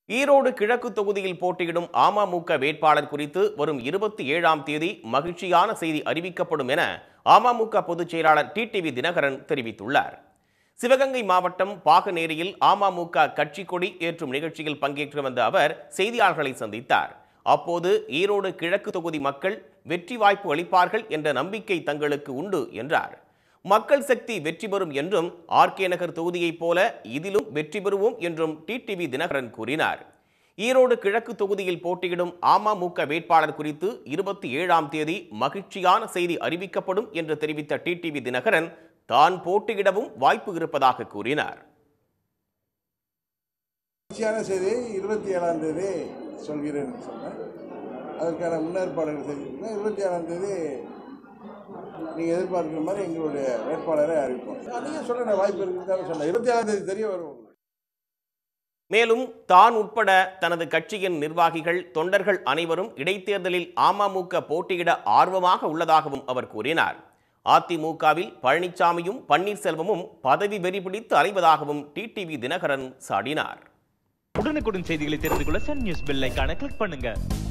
ஈரோடு கிழக்கு தொகுதியில் போட்டியிடும் அமமுக வேட்பாளர் குறித்து வரும் இருபத்தி ஏழாம் தேதி மகிழ்ச்சியான செய்தி அறிவிக்கப்படும் என அமமுக பொதுச் செயலாளர் டிடிவி தினகரன் தெரிவித்துள்ளார் சிவகங்கை மாவட்டம் பாகநேரியில் அமமுக கட்சி கொடி ஏற்றும் நிகழ்ச்சியில் பங்கேற்று வந்த அவர் செய்தியாளர்களை சந்தித்தார் அப்போது ஈரோடு கிழக்கு தொகுதி மக்கள் வெற்றி வாய்ப்பு அளிப்பார்கள் என்ற நம்பிக்கை தங்களுக்கு உண்டு என்றார் மக்கள் சக்தி வெற்றி பெறும் என்றும் ஆர்கே நகர் தொகுதியைப் போல இதிலும் வெற்றி பெறுவோம் என்றும் டிடிவி தினகரன் கூறினார் ஈரோடு கிழக்கு தொகுதியில் போட்டியிடும் அமமுக வேட்பாளர் குறித்து இருபத்தி ஏழாம் தேதி மகிழ்ச்சியான செய்தி அறிவிக்கப்படும் என்று தெரிவித்த டிடிவி தினகரன் தான் போட்டியிடவும் வாய்ப்பு இருப்பதாக கூறினார் மகிழ்ச்சியான செய்தி இருபத்தி ஏழாம் தேதி சொல்கிறேன் சொன்னேன் அதற்கான முன்னேற்பாடுகள் செஞ்சுருக்கேன் இருபத்தி ஏழாம் தேதி நீங்கள் எதிர்பார்க்குற மாதிரி எங்களுடைய வேட்பாளரை அறிவிப்போம் நீங்கள் சொல்ல வாய்ப்பு இருக்குன்னு சொன்னேன் இருபத்தி ஏழாம் தேதி தெரிய வரும் உங்களுக்கு. மேலும் தான் உட்பட தனது கட்சியின் நிர்வாகிகள் தொண்டர்கள் அனைவரும் இடைத்தேர்தலில் அமமுக போட்டியிட ஆர்வமாக உள்ளதாகவும் அவர் கூறினார் அதிமுகவில் பழனிசாமியும் பன்னீர்செல்வமும் பதவி வெறி பிடித்து அலைவதாகவும் டிடிவி தினகரன் சாடினார் உடனுக்குடன் செய்திகளை தெரிந்து கொள்ள சன் நியூஸ் பெல் ஐகானை கிளிக் பண்ணுங்க